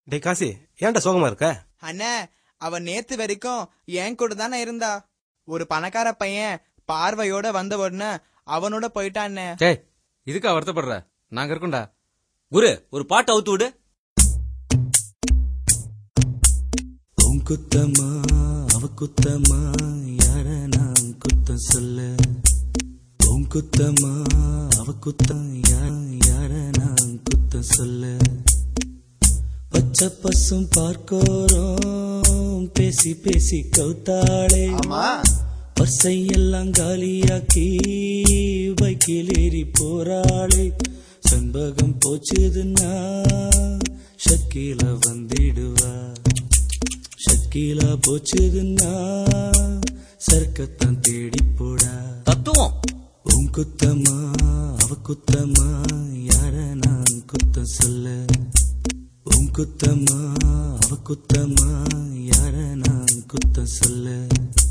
டேய் காசி ஏன்டா சோகமா இருக்க அண்ணே அவ நேத்து வரைக்கும் என் கூட தானே இருந்தா ஒரு பணக்கார பையன் பார்வையோட வந்த உடனே அவனோட போயிட்டான்னே டேய் இதுக்கா வருத்தப்படுற நாங்க இருக்கோம்டா குரு ஒரு பாட்டு அவுத்து விடு உன் குத்தமா அவ குத்தமா யார நான் குத்தம் சொல்ல உன் குத்தமா அவ குத்தம் யார யார நான் குத்தம் சொல்ல பச்சை பசும் பார்க்கோரோம் பேசி பேசி கவுத்தாளே பர்சையெல்லாம் காலியாக்கி பைக்கில் ஏறி போறாளே செண்பகம் போச்சுதுன்னா ஷக்கீல வந்திடுவா ஷக்கீலா போச்சுதுன்னா சர்க்கத்தான் தேடி போடா தத்துவம் உன் குத்தமா அவ குத்தமா யார நான் குத்தம் சொல்ல உன் குத்தமா அவ குத்தமா யார நான் குத்தம் சொல்ல